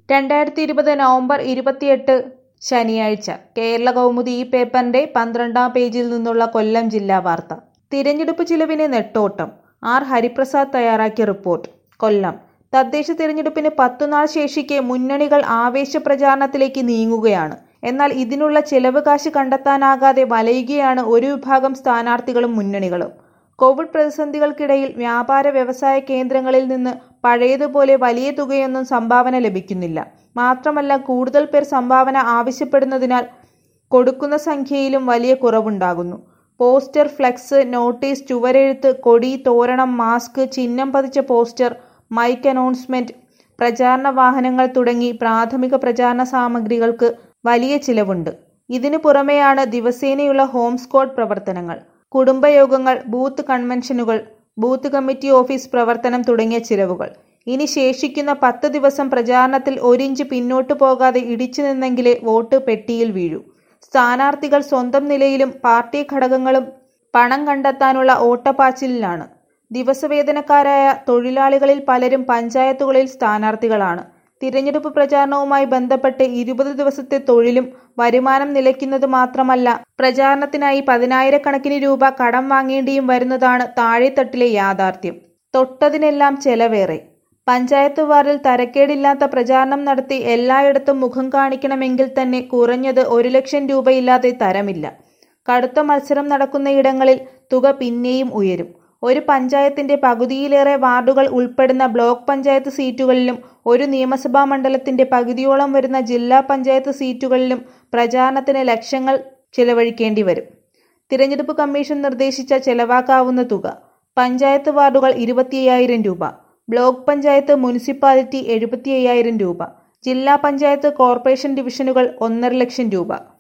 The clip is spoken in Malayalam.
രണ്ടായിരത്തി ഇരുപത് നവംബർ ഇരുപത്തിയെട്ട് ശനിയാഴ്ച കേരള കൗമുദി ഈ പേപ്പറിന്റെ പന്ത്രണ്ടാം പേജിൽ നിന്നുള്ള കൊല്ലം ജില്ലാ വാർത്ത തിരഞ്ഞെടുപ്പ് ചിലവിന് നെട്ടോട്ടം ആർ ഹരിപ്രസാദ് തയ്യാറാക്കിയ റിപ്പോർട്ട് കൊല്ലം തദ്ദേശ തിരഞ്ഞെടുപ്പിന് പത്തുനാൾ ശേഷിക്കെ മുന്നണികൾ ആവേശ പ്രചാരണത്തിലേക്ക് നീങ്ങുകയാണ് എന്നാൽ ഇതിനുള്ള ചെലവ് കാശ് കണ്ടെത്താനാകാതെ വലയുകയാണ് ഒരു വിഭാഗം സ്ഥാനാർത്ഥികളും മുന്നണികളും കോവിഡ് പ്രതിസന്ധികൾക്കിടയിൽ വ്യാപാര വ്യവസായ കേന്ദ്രങ്ങളിൽ നിന്ന് പഴയതുപോലെ വലിയ തുകയൊന്നും സംഭാവന ലഭിക്കുന്നില്ല മാത്രമല്ല കൂടുതൽ പേർ സംഭാവന ആവശ്യപ്പെടുന്നതിനാൽ കൊടുക്കുന്ന സംഖ്യയിലും വലിയ കുറവുണ്ടാകുന്നു പോസ്റ്റർ ഫ്ലെക്സ് നോട്ടീസ് ചുവരെഴുത്ത് കൊടി തോരണം മാസ്ക് ചിഹ്നം പതിച്ച പോസ്റ്റർ മൈക്ക് അനൗൺസ്മെന്റ് പ്രചാരണ വാഹനങ്ങൾ തുടങ്ങി പ്രാഥമിക പ്രചാരണ സാമഗ്രികൾക്ക് വലിയ ചിലവുണ്ട് ഇതിനു പുറമെയാണ് ദിവസേനയുള്ള ഹോം സ്ക്വാഡ് പ്രവർത്തനങ്ങൾ കുടുംബയോഗങ്ങൾ ബൂത്ത് കൺവെൻഷനുകൾ ബൂത്ത് കമ്മിറ്റി ഓഫീസ് പ്രവർത്തനം തുടങ്ങിയ ചിലവുകൾ ഇനി ശേഷിക്കുന്ന പത്ത് ദിവസം പ്രചാരണത്തിൽ ഒരിഞ്ച് പിന്നോട്ടു പോകാതെ ഇടിച്ചു നിന്നെങ്കിലേ വോട്ട് പെട്ടിയിൽ വീഴൂ സ്ഥാനാർത്ഥികൾ സ്വന്തം നിലയിലും പാർട്ടി ഘടകങ്ങളും പണം കണ്ടെത്താനുള്ള ഓട്ടപ്പാച്ചിലിലാണ് ദിവസവേതനക്കാരായ തൊഴിലാളികളിൽ പലരും പഞ്ചായത്തുകളിൽ സ്ഥാനാർത്ഥികളാണ് തിരഞ്ഞെടുപ്പ് പ്രചാരണവുമായി ബന്ധപ്പെട്ട് ഇരുപത് ദിവസത്തെ തൊഴിലും വരുമാനം നിലയ്ക്കുന്നത് മാത്രമല്ല പ്രചാരണത്തിനായി പതിനായിരക്കണക്കിന് രൂപ കടം വാങ്ങേണ്ടിയും വരുന്നതാണ് താഴെത്തട്ടിലെ യാഥാർത്ഥ്യം തൊട്ടതിനെല്ലാം ചെലവേറെ പഞ്ചായത്ത് വാർഡിൽ തരക്കേടില്ലാത്ത പ്രചാരണം നടത്തി എല്ലായിടത്തും മുഖം കാണിക്കണമെങ്കിൽ തന്നെ കുറഞ്ഞത് ഒരു ലക്ഷം രൂപയില്ലാതെ തരമില്ല കടുത്ത മത്സരം നടക്കുന്നയിടങ്ങളിൽ തുക പിന്നെയും ഉയരും ഒരു പഞ്ചായത്തിന്റെ പകുതിയിലേറെ വാർഡുകൾ ഉൾപ്പെടുന്ന ബ്ലോക്ക് പഞ്ചായത്ത് സീറ്റുകളിലും ഒരു നിയമസഭാ മണ്ഡലത്തിന്റെ പകുതിയോളം വരുന്ന ജില്ലാ പഞ്ചായത്ത് സീറ്റുകളിലും പ്രചാരണത്തിന് ലക്ഷങ്ങൾ ചിലവഴിക്കേണ്ടി വരും തിരഞ്ഞെടുപ്പ് കമ്മീഷൻ നിർദ്ദേശിച്ച ചെലവാക്കാവുന്ന തുക പഞ്ചായത്ത് വാർഡുകൾ ഇരുപത്തിയ്യായിരം രൂപ ബ്ലോക്ക് പഞ്ചായത്ത് മുനിസിപ്പാലിറ്റി എഴുപത്തി അയ്യായിരം രൂപ ജില്ലാ പഞ്ചായത്ത് കോർപ്പറേഷൻ ഡിവിഷനുകൾ ഒന്നര ലക്ഷം രൂപ